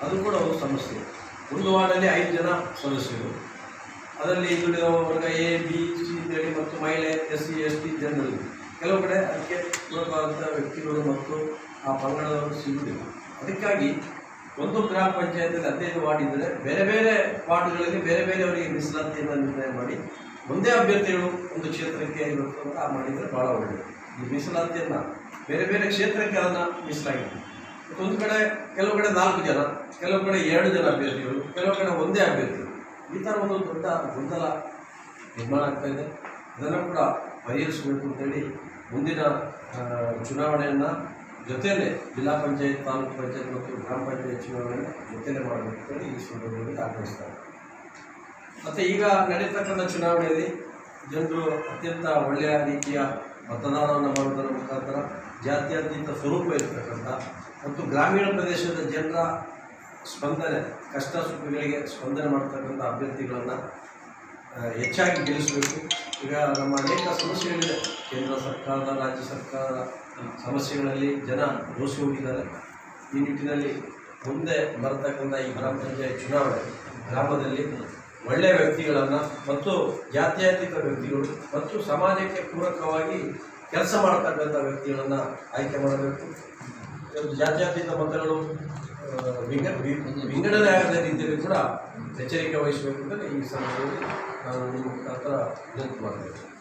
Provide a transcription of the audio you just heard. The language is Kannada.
ಅದು ಕೂಡ ಒಂದು ಸಮಸ್ಯೆ ಒಂದು ವಾರ್ಡಲ್ಲಿ ಐದು ಜನ ಸದಸ್ಯರು ಅದರಲ್ಲಿ ದುಡಿದ ವರ್ಗ ಎ ಬಿ ಸಿ ಅಂತೇಳಿ ಮತ್ತು ಮಹಿಳೆ ಎಸ್ ಸಿ ಎಸ್ ಟಿ ಜನರು ಕೆಲವು ಕಡೆ ಅದಕ್ಕೆ ಪೂರಕವಾದಂಥ ವ್ಯಕ್ತಿಗಳು ಮತ್ತು ಆ ಪಂಗಡದವರು ಸಿಗುವುದಿಲ್ಲ ಅದಕ್ಕಾಗಿ ಒಂದು ಗ್ರಾಮ ಪಂಚಾಯತಿಯಲ್ಲಿ ಹದಿನೈದು ವಾರ್ಡ್ ಇದ್ದರೆ ಬೇರೆ ಬೇರೆ ವಾರ್ಡ್ಗಳಲ್ಲಿ ಬೇರೆ ಬೇರೆಯವರಿಗೆ ಮೀಸಲಾತಿಯನ್ನು ನಿರ್ಣಯ ಮಾಡಿ ಒಂದೇ ಅಭ್ಯರ್ಥಿಗಳು ಒಂದು ಕ್ಷೇತ್ರಕ್ಕೆ ಇರಬೇಕು ಅಂತ ಆ ಮಾಡಿದರೆ ಭಾಳ ಒಳ್ಳೆಯದು ಈ ಮೀಸಲಾತಿಯನ್ನು ಬೇರೆ ಬೇರೆ ಕ್ಷೇತ್ರಕ್ಕೆ ಅದನ್ನು ಮೀಸಲಾಗಿದೆ ಮತ್ತು ಒಂದು ಕಡೆ ಕೆಲವು ಕಡೆ ನಾಲ್ಕು ಜನ ಕೆಲವು ಕಡೆ ಎರಡು ಜನ ಅಭ್ಯರ್ಥಿಗಳು ಕೆಲವು ಕಡೆ ಒಂದೇ ಅಭ್ಯರ್ಥಿಗಳು ಈ ಥರ ಒಂದು ದೊಡ್ಡ ಗೊಂದಲ ನಿರ್ಮಾಣ ಆಗ್ತಾ ಇದೆ ಇದನ್ನು ಕೂಡ ಪರಿಹರಿಸಬೇಕು ಅಂತೇಳಿ ಮುಂದಿನ ಆ, ಚುನಾವಣೆಯನ್ನು ಜೊತೆಯಲ್ಲೇ ಜಿಲ್ಲಾ ಪಂಚಾಯತ್ ತಾಲೂಕು ಪಂಚಾಯತ್ ಮತ್ತು ಗ್ರಾಮ ಪಂಚಾಯತ್ ಚುನಾವಣೆಯನ್ನು ಜೊತೆಯಲ್ಲೇ ಮಾಡಬೇಕು ಅಂತೇಳಿ ಈ ಸಂದರ್ಭದಲ್ಲಿ ಆಗ್ರಹಿಸ್ತಾರೆ ಮತ್ತು ಈಗ ನಡೀತಕ್ಕಂಥ ಚುನಾವಣೆಯಲ್ಲಿ ಜನರು ಅತ್ಯಂತ ಒಳ್ಳೆಯ ರೀತಿಯ ಮತದಾನವನ್ನು ಮಾಡುವುದರ ಮುಖಾಂತರ ಜಾತ್ಯತೀತ ಸ್ವರೂಪ ಇರತಕ್ಕಂಥ ಮತ್ತು ಗ್ರಾಮೀಣ ಪ್ರದೇಶದ ಜನರ ಸ್ಪಂದನೆ ಕಷ್ಟ ಸುಖಗಳಿಗೆ ಸ್ಪಂದನೆ ಮಾಡ್ತಕ್ಕಂಥ ಅಭ್ಯರ್ಥಿಗಳನ್ನು ಆ, ಹೆಚ್ಚಾಗಿ ಗೆಲ್ಲಿಸಬೇಕು ಈಗ ನಮ್ಮ ಅನೇಕ ಸಮಸ್ಯೆಗಳಿದೆ ಕೇಂದ್ರ ಸರ್ಕಾರದ ರಾಜ್ಯ ಸರ್ಕಾರದ ಸಮಸ್ಯೆಗಳಲ್ಲಿ ಜನ ರೋಸಿ ಹೋಗಿದ್ದಾರೆ ಈ ನಿಟ್ಟಿನಲ್ಲಿ ಮುಂದೆ ಬರತಕ್ಕಂಥ ಈ ಗ್ರಾಮ ಪಂಚಾಯತ್ ಚುನಾವಣೆ ಗ್ರಾಮದಲ್ಲಿ ಒಳ್ಳೆಯ ವ್ಯಕ್ತಿಗಳನ್ನು ಮತ್ತು ಜಾತ್ಯತೀತ ವ್ಯಕ್ತಿಗಳು ಮತ್ತು ಸಮಾಜಕ್ಕೆ ಪೂರಕವಾಗಿ ಕೆಲಸ ಮಾಡ್ತಕ್ಕಂಥ ವ್ಯಕ್ತಿಗಳನ್ನು ಆಯ್ಕೆ ಮಾಡಬೇಕು ಇವತ್ತು ಜಾತ್ಯತೀತ ಮತಗಳು ಆ, ವಿಂಗ ವಿ- ವಿಂಗಡಣೆ ಆಗದ ರೀತಿಯಲ್ಲಿ ಕೂಡ ಎಚ್ಚರಿಕೆ ವಹಿಸಬೇಕು ಅಂತ ಈ ಸಂದರ್ಭದಲ್ಲಿ ನಾನು ನಿಮ್ಮ ಮುಖಾಂತರ ವಿನಂತಿ ಮಾಡ್ತೇನೆ